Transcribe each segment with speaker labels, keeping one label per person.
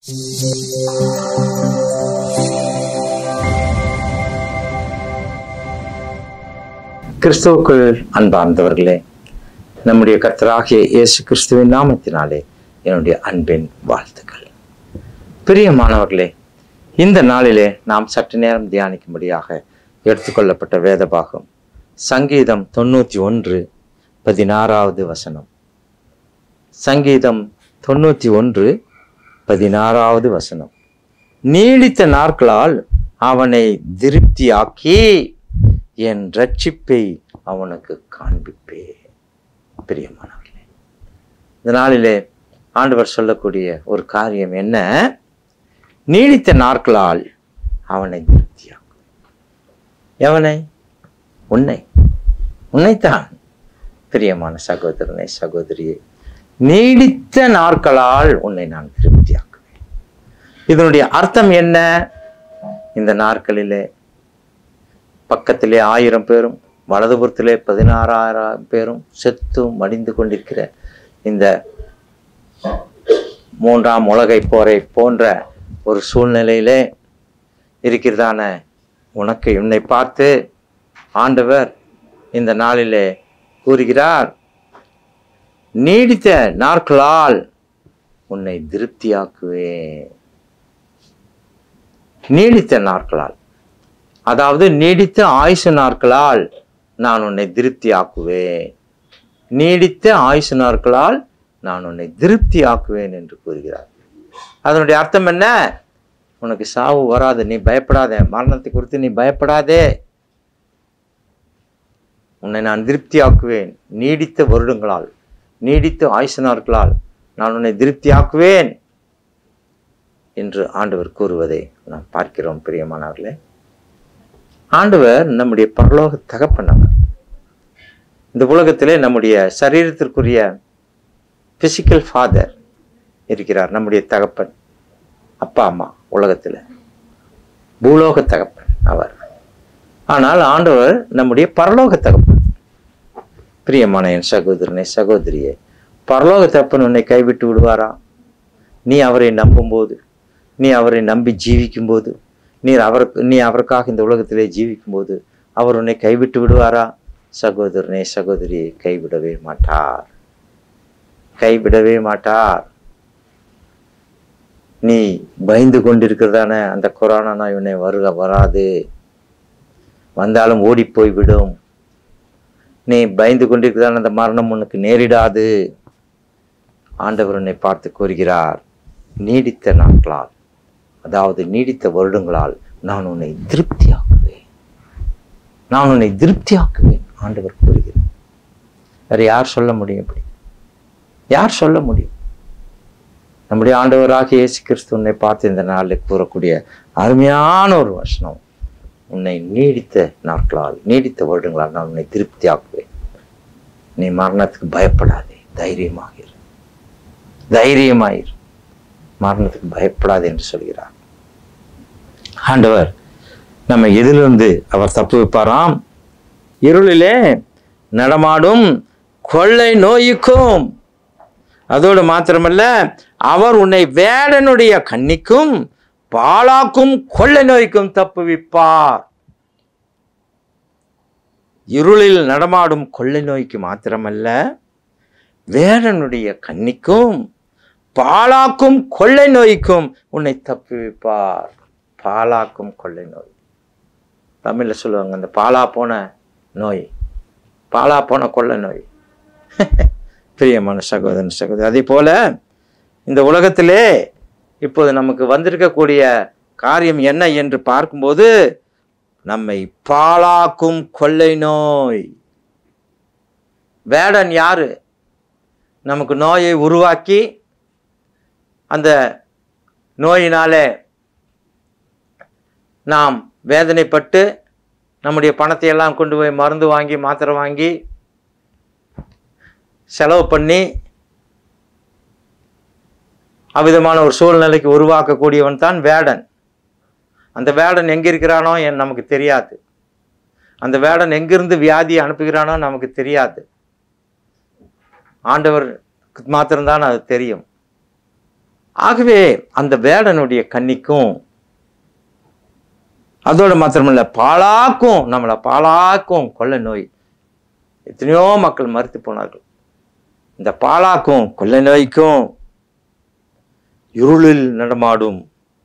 Speaker 1: கிறிஸ்துவுக்குள் அன்பார்ந்தவர்களே நம்முடைய கர்த்தராகிய இயேசு கிறிஸ்துவின் நாமத்தினாலே என்னுடைய அன்பின் வாழ்த்துக்கள் பிரியமானவர்களே இந்த நாளிலே நாம் சற்று நேரம் தியானிக்கும்படியாக எடுத்துக்கொள்ளப்பட்ட வேத பாகம் சங்கீதம் தொண்ணூற்றி ஒன்று பதினாறாவது வசனம் சங்கீதம் தொண்ணூற்றி ஒன்று பதினாறாவது வசனம் நீடித்த நாட்களால் அவனை திருப்தியாக்கி என் ரட்சிப்பை அவனுக்கு காண்பிப்பே பிரியமானவர்களே இந்த நாளிலே ஆண்டவர் சொல்லக்கூடிய ஒரு காரியம் என்ன நீடித்த நாட்களால் அவனை திருப்தியாக்கும் எவனை உன்னை உன்னைத்தான் பிரியமான சகோதரனை சகோதரியை நீடித்த நாட்களால் உன்னை நான் திருப்தியாக்குவேன் இதனுடைய அர்த்தம் என்ன இந்த நாட்களிலே பக்கத்திலே ஆயிரம் பேரும் வலதுபுறத்திலே பதினாறாயிரம் பேரும் செத்தும் மடிந்து கொண்டிருக்கிற இந்த மூன்றாம் உலகை போரை போன்ற ஒரு சூழ்நிலையிலே இருக்கிறதான உனக்கு உன்னை பார்த்து ஆண்டவர் இந்த நாளிலே கூறுகிறார் நீடித்த நாட்களால் உன்னை திருப்தியாக்குவேன் நீடித்த நாட்களால் அதாவது நீடித்த ஆயுசு நாட்களால் நான் உன்னை திருப்தி ஆக்குவேன் நீடித்த ஆயுசு நாட்களால் நான் உன்னை திருப்தி ஆக்குவேன் என்று கூறுகிறார் அதனுடைய அர்த்தம் என்ன உனக்கு சாவு வராது நீ பயப்படாத மரணத்தை குறித்து நீ பயப்படாதே உன்னை நான் திருப்தி ஆக்குவேன் நீடித்த வருடங்களால் நீடித்த ஆயுசு நாட்களால் நான் உன்னை திருப்தி ஆக்குவேன் என்று ஆண்டவர் கூறுவதை நாம் பார்க்கிறோம் பிரியமானவர்களே ஆண்டவர் நம்முடைய பரலோக தகப்பனவர் இந்த உலகத்திலே நம்முடைய சரீரத்திற்குரிய பிசிக்கல் ஃபாதர் இருக்கிறார் நம்முடைய தகப்பன் அப்பா அம்மா உலகத்தில் பூலோக தகப்பன் அவர் ஆனால் ஆண்டவர் நம்முடைய பரலோக தகப்பன் பிரியமான என் சகோதரனை சகோதரியே பரலோக தகப்பன் உன்னை கைவிட்டு விடுவாரா நீ அவரை நம்பும்போது நீ அவரை நம்பி ஜீவிக்கும்போது நீர் அவருக்கு நீ அவருக்காக இந்த உலகத்திலே ஜீவிக்கும்போது அவர் உன்னை கைவிட்டு விடுவாரா சகோதரனே சகோதரியை கைவிடவே மாட்டார் கைவிடவே மாட்டார் நீ பயந்து கொண்டிருக்கிறதான அந்த கொரோனா நோய் உன்னை வருக வராது வந்தாலும் ஓடி போய்விடும் நீ பயந்து கொண்டிருக்கிறதான அந்த மரணம் உனக்கு நேரிடாது ஆண்டவர் உன்னை பார்த்து கூறுகிறார் நீடித்த நாட்களால் அதாவது நீடித்த வருடங்களால் நான் உன்னை திருப்தியாக்குவேன் நான் உன்னை திருப்தியாக்குவேன் ஆண்டவர் கூறுகிறார் வேற யார் சொல்ல முடியும் இப்படி யார் சொல்ல முடியும் நம்முடைய ஆண்டவராக இயேசு கிறிஸ்து உன்னை பார்த்து இந்த நாளில் கூறக்கூடிய அருமையான ஒரு வசனம் உன்னை நீடித்த நாட்களால் நீடித்த வருடங்களால் நான் உன்னை திருப்தியாக்குவேன் நீ மரணத்துக்கு பயப்படாதே தைரியமாகிரு தைரியமாயிரு மரணத்துக்கு பயப்படாது என்று சொல்கிறார் ஆண்டவர் நம்ம எதிலிருந்து அவர் தப்பு வைப்பாராம் இருளிலே நடமாடும் கொள்ளை நோய்க்கும் அதோடு மாத்திரமல்ல அவர் உன்னை வேடனுடைய கண்ணிக்கும் பாலாக்கும் கொள்ளை நோய்க்கும் தப்புவிப்பார் இருளில் நடமாடும் கொள்ளை நோய்க்கு மாத்திரமல்ல வேடனுடைய கண்ணிக்கும் பாலாக்கும் கொள்ளை நோய்க்கும் உன்னை தப்புவிப்பார் பாலாக்கும் கொள்ளை நோய் தமிழில் சொல்லுவாங்க அந்த பாலா போன நோய் பாலா போன கொள்ளை நோய் பிரியமான சகோதரன் சகோதரி அதே போல இந்த உலகத்திலே இப்போது நமக்கு வந்திருக்கக்கூடிய காரியம் என்ன என்று பார்க்கும்போது நம்மை பாலாக்கும் கொள்ளை நோய் வேடன் யாரு நமக்கு நோயை உருவாக்கி அந்த நோயினாலே நாம் வேதனைப்பட்டு நம்முடைய பணத்தை எல்லாம் கொண்டு போய் மருந்து வாங்கி மாத்திரை வாங்கி செலவு பண்ணி அவ்விதமான ஒரு சூழ்நிலைக்கு உருவாக்கக்கூடியவன் தான் வேடன் அந்த வேடன் எங்கே இருக்கிறானோ என் நமக்கு தெரியாது அந்த வேடன் எங்கிருந்து வியாதியை அனுப்புகிறானோ நமக்கு தெரியாது ஆண்டவர் மாத்திரம்தான் அது தெரியும் ஆகவே அந்த வேடனுடைய கன்னிக்கும் அதோட மாத்திரமில்ல பாழாக்கும் நம்மளை பாழாக்கும் கொள்ளை நோய் எத்தனையோ மக்கள் மறுத்து போனார்கள் இந்த பாழாக்கும் கொள்ளை நோய்க்கும் இருளில் நடமாடும்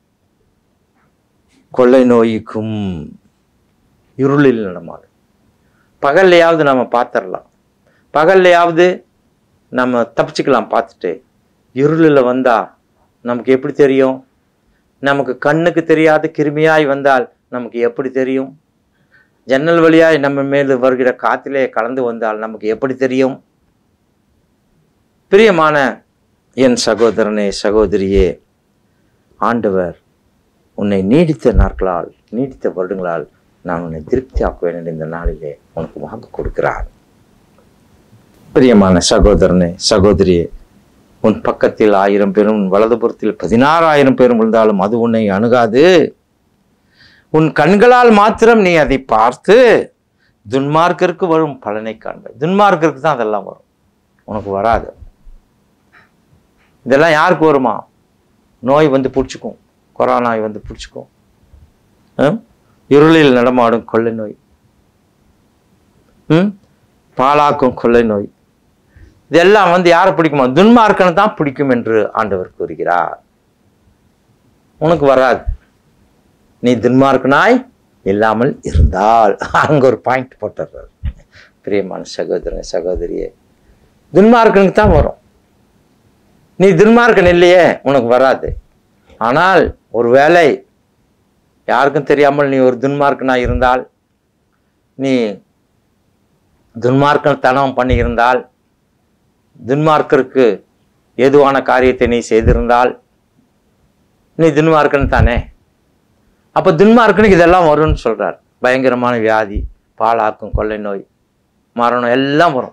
Speaker 1: கொள்ளை நோய்க்கும் இருளில் நடமாடும் பகல்லையாவது நம்ம பார்த்துடலாம் பகல்லையாவது நம்ம தப்பிச்சுக்கலாம் பார்த்துட்டு இருளில் வந்தா நமக்கு எப்படி தெரியும் நமக்கு கண்ணுக்கு தெரியாத கிருமியாய் வந்தால் நமக்கு எப்படி தெரியும் ஜன்னல் வழியாய் நம்ம மேல் வருகிற காத்திலே கலந்து வந்தால் நமக்கு எப்படி தெரியும் பிரியமான என் சகோதரனே சகோதரியே ஆண்டவர் உன்னை நீடித்த நாட்களால் நீடித்த வருடங்களால் நான் உன்னை திருப்தி ஆக்குவேன் என்று இந்த நாளிலே உனக்கு வாக்கு கொடுக்கிறார் பிரியமான சகோதரனே சகோதரியே உன் பக்கத்தில் ஆயிரம் பேரும் உன் வலதுபுறத்தில் பதினாறாயிரம் பேரும் விழுந்தாலும் அது உன்னை அணுகாது உன் கண்களால் மாத்திரம் நீ அதை பார்த்து துன்மார்க்கருக்கு வரும் பலனை காண்பாய் துன்மார்க்கருக்கு தான் அதெல்லாம் வரும் உனக்கு வராது இதெல்லாம் யாருக்கு வருமா நோய் வந்து பிடிச்சிக்கும் கொரோனா வந்து பிடிச்சிக்கும் ம்? இருளில் நடமாடும் கொள்ளை நோய் ம் பாலாக்கும் கொள்ளை நோய் இதெல்லாம் வந்து யாரை பிடிக்குமா துன்மார்க்கனை தான் பிடிக்கும் என்று ஆண்டவர் கூறுகிறார் உனக்கு வராது நீ துன்மார்க்கனாய் இல்லாமல் இருந்தால் அங்க ஒரு பாயிண்ட் போட்டுறாரு பிரியமான சகோதரன் சகோதரியே துன்மார்க்கனுக்கு தான் வரும் நீ துன்மார்க்கன் இல்லையே உனக்கு வராது ஆனால் ஒருவேளை யாருக்கும் தெரியாமல் நீ ஒரு துன்மார்க்கனாய் இருந்தால் நீ துன்மார்க்கத்தனம் பண்ணியிருந்தால் துன்மார்க்கருக்கு ஏதுவான காரியத்தை நீ செய்திருந்தால் நீ துன்மார்க்கன் தானே அப்போ துன்மார்க்கனுக்கு இதெல்லாம் வரும்னு சொல்றார் பயங்கரமான வியாதி பாலாக்கும் கொள்ளை நோய் மரணம் எல்லாம் வரும்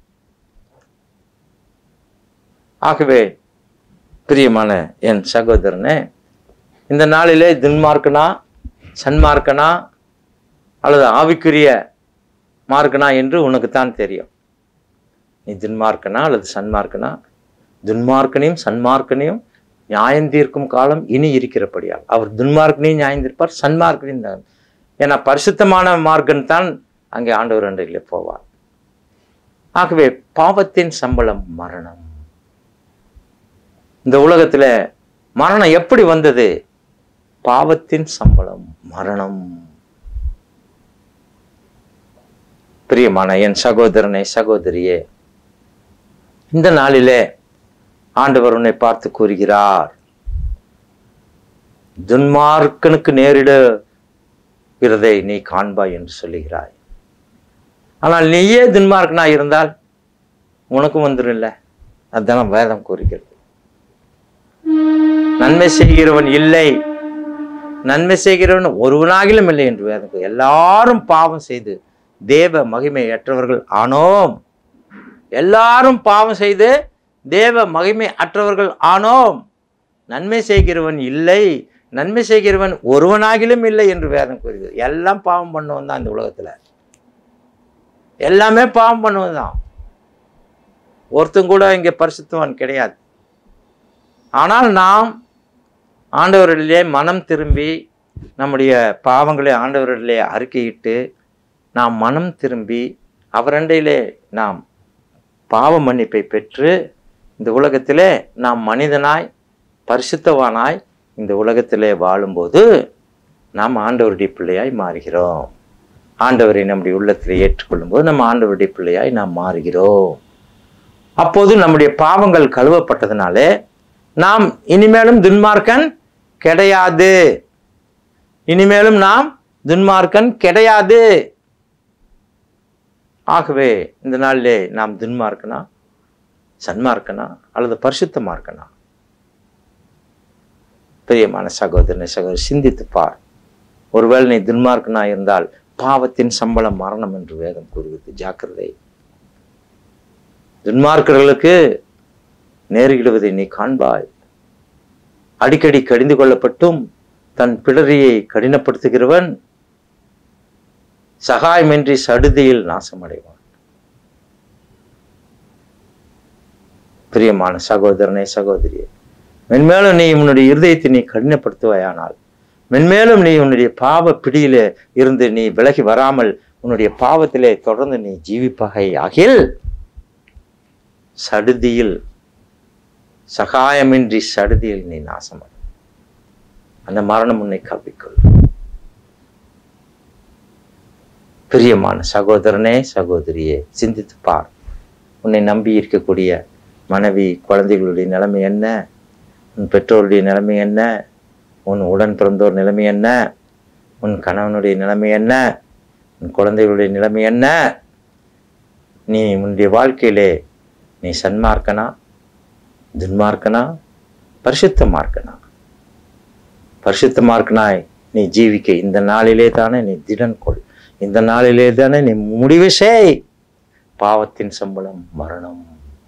Speaker 1: ஆகவே பிரியமான என் சகோதரனே இந்த நாளிலே துன்மார்க்கனா சன்மார்க்கனா அல்லது ஆவிக்குரிய மார்க்கனா என்று உனக்கு தான் தெரியும் நீ துன்மார்க்கனா அல்லது சன்மார்க்கனா துன்மார்க்கனையும் சன்மார்க்கனையும் நியாயம் தீர்க்கும் காலம் இனி இருக்கிறபடியால் அவர் துன்மார்க்கனையும் நியாயம் தீர்ப்பார் சன்மார்க்கனையும் தான் ஏன்னா பரிசுத்தமான மார்க்கன் தான் அங்கே ஆண்டவர் அன்றையிலே போவார் ஆகவே பாவத்தின் சம்பளம் மரணம் இந்த உலகத்துல மரணம் எப்படி வந்தது பாவத்தின் சம்பளம் மரணம் பிரியமான என் சகோதரனை சகோதரியே இந்த நாளிலே ஆண்டவர் உன்னை பார்த்து கூறுகிறார் துன்மார்க்கனுக்கு நேரிடுகிறதை நீ காண்பாய் என்று சொல்லுகிறாய் ஆனால் நீயே துன்மார்க்கனாய் இருந்தால் உனக்கும் வந்துடும் இல்லை அதுதான் வேதம் கூறுகிறது நன்மை செய்கிறவன் இல்லை நன்மை செய்கிறவன் ஒருவனாகிலும் இல்லை என்று வேதம் கூறு- எல்லாரும் பாவம் செய்து தேவ மகிமையற்றவர்கள் ஆனோம் எல்லாரும் பாவம் செய்து தேவ மகிமை அற்றவர்கள் ஆனோம் நன்மை செய்கிறவன் இல்லை நன்மை செய்கிறவன் ஒருவனாகிலும் இல்லை என்று வேதம் கூறுகிறது எல்லாம் பாவம் பண்ணுவன் தான் இந்த உலகத்துல எல்லாமே பாவம் பண்ணுவன் தான் ஒருத்தன் கூட இங்கே பரிசுத்தவன் கிடையாது ஆனால் நாம் ஆண்டவரிலே மனம் திரும்பி நம்முடைய பாவங்களை ஆண்டவரிலே அறிக்கையிட்டு நாம் மனம் திரும்பி அவரண்டையிலே நாம் பாவ மன்னிப்பை பெற்று இந்த உலகத்திலே நாம் மனிதனாய் பரிசுத்தவானாய் இந்த உலகத்திலே வாழும்போது நாம் ஆண்டவருடைய பிள்ளையாய் மாறுகிறோம் ஆண்டவரை நம்முடைய உள்ளத்தில் ஏற்றுக்கொள்ளும்போது நம்ம ஆண்டவருடைய பிள்ளையாய் நாம் மாறுகிறோம் அப்போது நம்முடைய பாவங்கள் கழுவப்பட்டதுனாலே நாம் இனிமேலும் துன்மார்க்கன் கிடையாது இனிமேலும் நாம் துன்மார்க்கன் கிடையாது ஆகவே இந்த நாளிலே நாம் துன்மார்க்கனா சன்மார்க்கனா அல்லது பரிசுத்த மார்க்கனா பிரியமான சகோதரனை சகோதரி சிந்தித்து பார் ஒருவேளை நீ துன்மார்க்கனா இருந்தால் பாவத்தின் சம்பளம் மரணம் என்று வேதம் கூறுகிறது ஜாக்கிரதை துன்மார்க்கர்களுக்கு நேரிடுவதை நீ காண்பாய் அடிக்கடி கடிந்து கொள்ளப்பட்டும் தன் பிடரியை கடினப்படுத்துகிறவன் சகாயமின்றி சடுதியில் நாசமடைவான் பிரியமான சகோதரனே சகோதரியே மென்மேலும் நீ உன்னுடைய இருதயத்தை நீ கடினப்படுத்துவாயானால் மென்மேலும் நீ உன்னுடைய பாவ பிடியிலே இருந்து நீ விலகி வராமல் உன்னுடைய பாவத்திலே தொடர்ந்து நீ ஜீவிப்பகை ஆகில் சடுதியில் சகாயமின்றி சடுதியில் நீ நாசமடை அந்த மரணம் உன்னை கவ்விக்கொள் பிரியமான சகோதரனே சகோதரியே சிந்தித்து பார் உன்னை நம்பி இருக்கக்கூடிய மனைவி குழந்தைகளுடைய நிலைமை என்ன உன் பெற்றோருடைய நிலைமை என்ன உன் உடன் பிறந்தோர் நிலைமை என்ன உன் கணவனுடைய நிலைமை என்ன உன் குழந்தைகளுடைய நிலைமை என்ன நீ உன்னுடைய வாழ்க்கையிலே நீ சன்மார்க்கனா துன்மார்க்கனா பரிசுத்த மார்க்கனா பரிசுத்த மார்க்கனாய் நீ ஜீவிக்க இந்த நாளிலே தானே நீ திடன் கொள் இந்த நாளிலே தானே நீ முடிவு செய் பாவத்தின் சம்பளம் மரணம்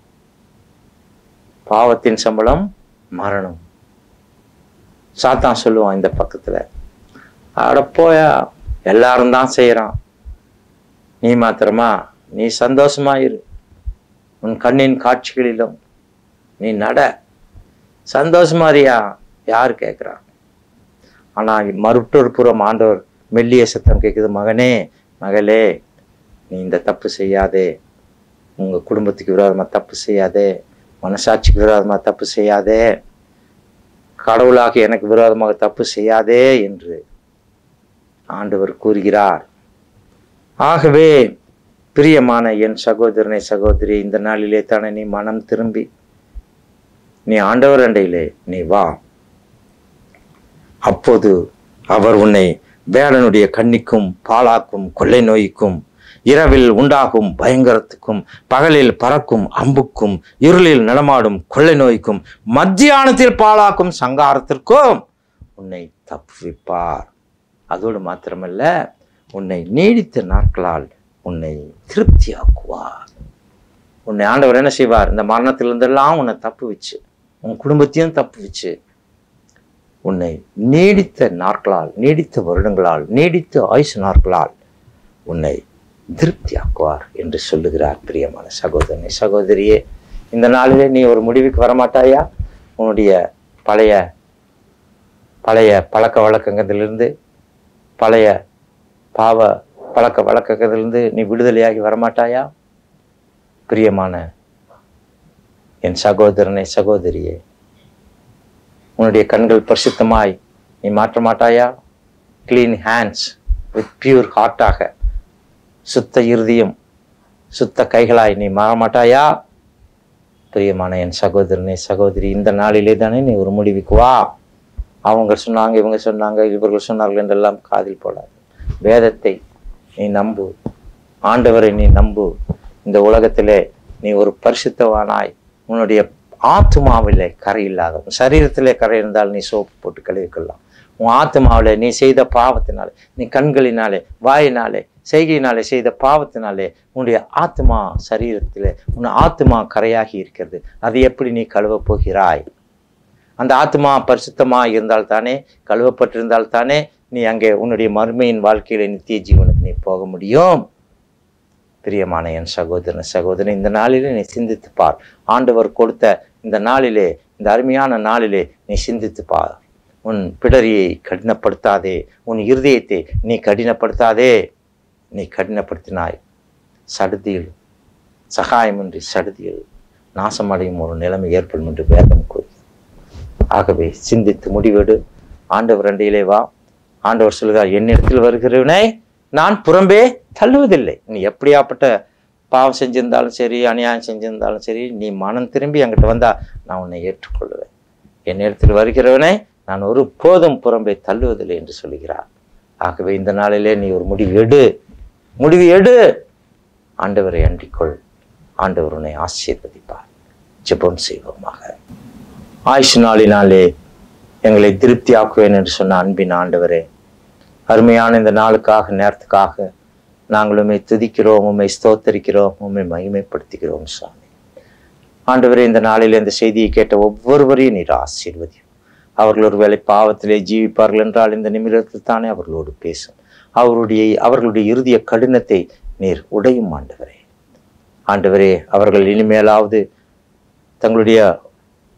Speaker 1: பாவத்தின் சம்பளம் மரணம் சாத்தான் சொல்லுவான் இந்த பக்கத்துல அட போயா எல்லாரும் தான் செய்யறான் நீ மாத்திரமா நீ சந்தோஷமா இரு உன் கண்ணின் காட்சிகளிலும் நீ நட சந்தோஷமா இருயா யார் கேட்குறா ஆனா மறுட்டொரு புறம் ஆண்டவர் மெல்லிய சத்தம் கேட்குது மகனே மகளே நீ இந்த தப்பு செய்யாதே உங்க குடும்பத்துக்கு விரோதமா தப்பு செய்யாதே மனசாட்சிக்கு விரோதமா தப்பு செய்யாதே கடவுளாக எனக்கு விரோதமாக தப்பு செய்யாதே என்று ஆண்டவர் கூறுகிறார் ஆகவே பிரியமான என் சகோதரனை சகோதரி இந்த நாளிலே தானே நீ மனம் திரும்பி நீ ஆண்டவர் அண்டையிலே நீ வா அப்போது அவர் உன்னை வேடனுடைய கண்ணிக்கும் பாலாக்கும் கொள்ளை நோய்க்கும் இரவில் உண்டாகும் பயங்கரத்துக்கும் பகலில் பறக்கும் அம்புக்கும் இருளில் நடமாடும் கொள்ளை நோய்க்கும் மத்தியானத்தில் பாலாக்கும் சங்காரத்திற்கும் உன்னை தப்புவிப்பார் அதோடு மாத்திரமல்ல உன்னை நீடித்த நாட்களால் உன்னை திருப்தியாக்குவார் உன்னை ஆண்டவர் என்ன செய்வார் இந்த மரணத்திலிருந்தெல்லாம் உன்னை தப்பு வச்சு உன் குடும்பத்தையும் தப்பு வச்சு உன்னை நீடித்த நாட்களால் நீடித்த வருடங்களால் நீடித்த ஆயுசு நாட்களால் உன்னை திருப்தியாக்குவார் என்று சொல்லுகிறார் பிரியமான சகோதரனை சகோதரியே இந்த நாளிலே நீ ஒரு முடிவுக்கு வரமாட்டாயா உன்னுடைய பழைய பழைய பழக்க வழக்கங்களிலிருந்து பழைய பாவ பழக்க வழக்கத்திலிருந்து நீ விடுதலையாகி வரமாட்டாயா பிரியமான என் சகோதரனை சகோதரியே உன்னுடைய கண்கள் பரிசுத்தமாய் நீ மாற்ற மாட்டாயா கிளீன் ஹேண்ட்ஸ் வித் பியூர் ஹார்ட்டாக சுத்த இருதயம் சுத்த கைகளாய் நீ மாற மாட்டாயா பிரியமான என் சகோதரனே சகோதரி இந்த நாளிலே தானே நீ ஒரு முடிவுக்கு வா அவங்க சொன்னாங்க இவங்க சொன்னாங்க இவர்கள் சொன்னார்கள் என்றெல்லாம் காதில் போடாது வேதத்தை நீ நம்பு ஆண்டவரை நீ நம்பு இந்த உலகத்திலே நீ ஒரு பரிசுத்தவானாய் உன்னுடைய ஆத்மாவிலே கரை இல்லாத உன் சரீரத்திலே கரை இருந்தால் நீ சோப்பு போட்டு கழுவிக்கொள்ளலாம் உன் ஆத்மாவிலே நீ செய்த பாவத்தினாலே நீ கண்களினாலே வாயினாலே செய்கையினாலே செய்த பாவத்தினாலே உன்னுடைய ஆத்மா சரீரத்திலே உன் ஆத்மா கரையாகி இருக்கிறது அது எப்படி நீ கழுவப் போகிறாய் அந்த ஆத்மா பரிசுத்தமா இருந்தால் தானே கழுவப்பட்டிருந்தால் தானே நீ அங்கே உன்னுடைய மறுமையின் வாழ்க்கையில நித்திய ஜீவனுக்கு நீ போக முடியும் பிரியமான என் சகோதரன் சகோதரன் இந்த நாளிலே நீ சிந்தித்து பார் ஆண்டவர் கொடுத்த இந்த நாளிலே இந்த அருமையான நாளிலே நீ சிந்தித்து பார் உன் பிடரியை கடினப்படுத்தாதே உன் இருதயத்தை நீ கடினப்படுத்தாதே நீ கடினப்படுத்தினாய் சடுதியில் சகாயமின்றி சடுதியில் நாசமடையும் ஒரு நிலைமை ஏற்படும் என்று வேதம் கூறுகிறது ஆகவே சிந்தித்து முடிவெடு ஆண்டவர் அண்டையிலே வா ஆண்டவர் சொல்கிறார் என்னிடத்தில் வருகிறவனை நான் புறம்பே தள்ளுவதில்லை நீ எப்படியாப்பட்ட பாவம் செஞ்சிருந்தாலும் சரி அநியாயம் செஞ்சிருந்தாலும் சரி நீ மனம் திரும்பி என்கிட்ட வந்தா நான் உன்னை ஏற்றுக்கொள்வேன் என்னிடத்தில் வருகிறவனை நான் ஒரு போதும் புறம்பே தள்ளுவதில்லை என்று சொல்கிறார் ஆகவே இந்த நாளிலே நீ ஒரு முடிவு எடு முடிவு எடு ஆண்டவரை அண்டிக்கொள் ஆண்டவர் உன்னை ஆசீர்வதிப்பார் ஜெபம் செய்வோமாக ஆயுஷ் நாளினாலே எங்களை திருப்தி ஆக்குவேன் என்று சொன்ன அன்பின் ஆண்டவரே அருமையான இந்த நாளுக்காக நேரத்துக்காக நாங்கள் உண்மை துதிக்கிறோம் உண்மை ஸ்தோத்தரிக்கிறோம் உண்மை மகிமைப்படுத்துகிறோம் சுவாமி ஆண்டவரே இந்த நாளில் இந்த செய்தியை கேட்ட ஒவ்வொருவரையும் நீர் ஆசீர்வதியும் அவர்கள் ஒருவேளை பாவத்திலே ஜீவிப்பார்கள் என்றால் இந்த நிமிடத்தில் தானே அவர்களோடு பேசும் அவருடைய அவர்களுடைய இறுதிய கடினத்தை நீர் உடையும் ஆண்டவரே ஆண்டவரே அவர்கள் இனிமேலாவது தங்களுடைய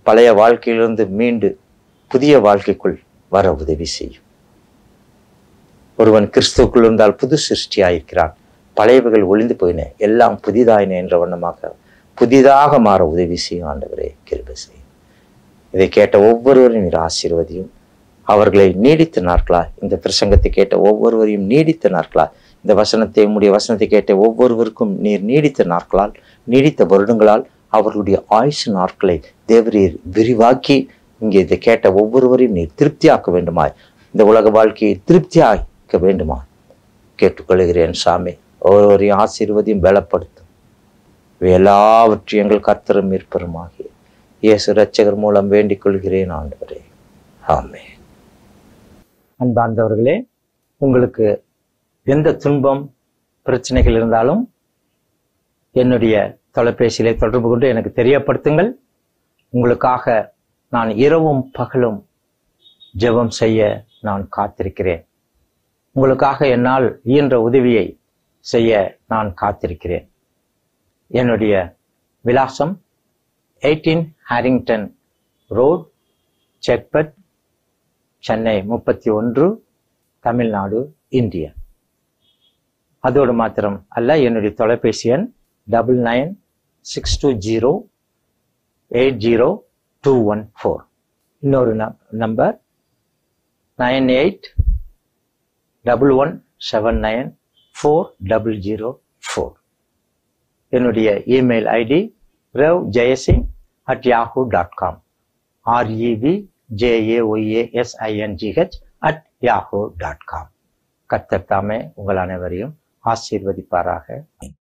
Speaker 1: பழைய வாழ்க்கையிலிருந்து மீண்டு புதிய வாழ்க்கைக்குள் வர உதவி செய்யும் ஒருவன் கிறிஸ்துவுக்குள் இருந்தால் புது சிருஷ்டியாயிருக்கிறான் பழையவைகள் ஒளிந்து போயின எல்லாம் புதிதாயின என்ற வண்ணமாக புதிதாக மாற உதவி செய்யும் ஆண்டவரே கிருபை செய்யும் இதை கேட்ட ஒவ்வொருவரையும் நீர் ஆசீர்வதியும் அவர்களை நீடித்த நாட்களா இந்த பிரசங்கத்தை கேட்ட ஒவ்வொருவரையும் நீடித்த நாட்களா இந்த வசனத்தை உம்முடைய வசனத்தை கேட்ட ஒவ்வொருவருக்கும் நீர் நீடித்த நாட்களால் நீடித்த வருடங்களால் அவர்களுடைய ஆயுசு நாட்களை தேவரீர் விரிவாக்கி இங்கே இதை கேட்ட ஒவ்வொருவரையும் நீர் திருப்தியாக்க வேண்டுமாய் இந்த உலக வாழ்க்கையை திருப்தியாக்க வேண்டுமா கேட்டுக்கொள்கிறேன் சாமி ஒவ்வொருவரையும் ஆசீர்வதியும் பலப்படுத்தும் இவை எல்லாவற்றையும் எங்கள் கர்த்தரும் மீட்பருமாகி இயேசு ரட்சகர் மூலம் வேண்டிக் கொள்கிறேன் ஆண்டவரே ஆமே அன்பார்ந்தவர்களே உங்களுக்கு எந்த துன்பம் பிரச்சனைகள் இருந்தாலும் என்னுடைய தொலைபேசியிலே தொடர்பு கொண்டு எனக்கு தெரியப்படுத்துங்கள் உங்களுக்காக நான் இரவும் பகலும் ஜெபம் செய்ய நான் காத்திருக்கிறேன் உங்களுக்காக என்னால் இயன்ற உதவியை செய்ய நான் காத்திருக்கிறேன் என்னுடைய விலாசம் eighteen Harrington road Chetpet Chennai முப்பத்தி ஒன்று தமிழ்நாடு இந்தியா அதோடு மாத்திரம் அல்ல என்னுடைய தொலைபேசி எண் double nine six two zero eight zero two one four இன்னொரு number nine eight double one seven nine four double zero four என்னுடைய email ID ரவ் Jayasingh at Yahoo dot com REV JAYASINGH at Yahoo dot com கர்த்தர் தாமே உங்கள் அனைவரையும் ஆசீர்வதிப்பாராக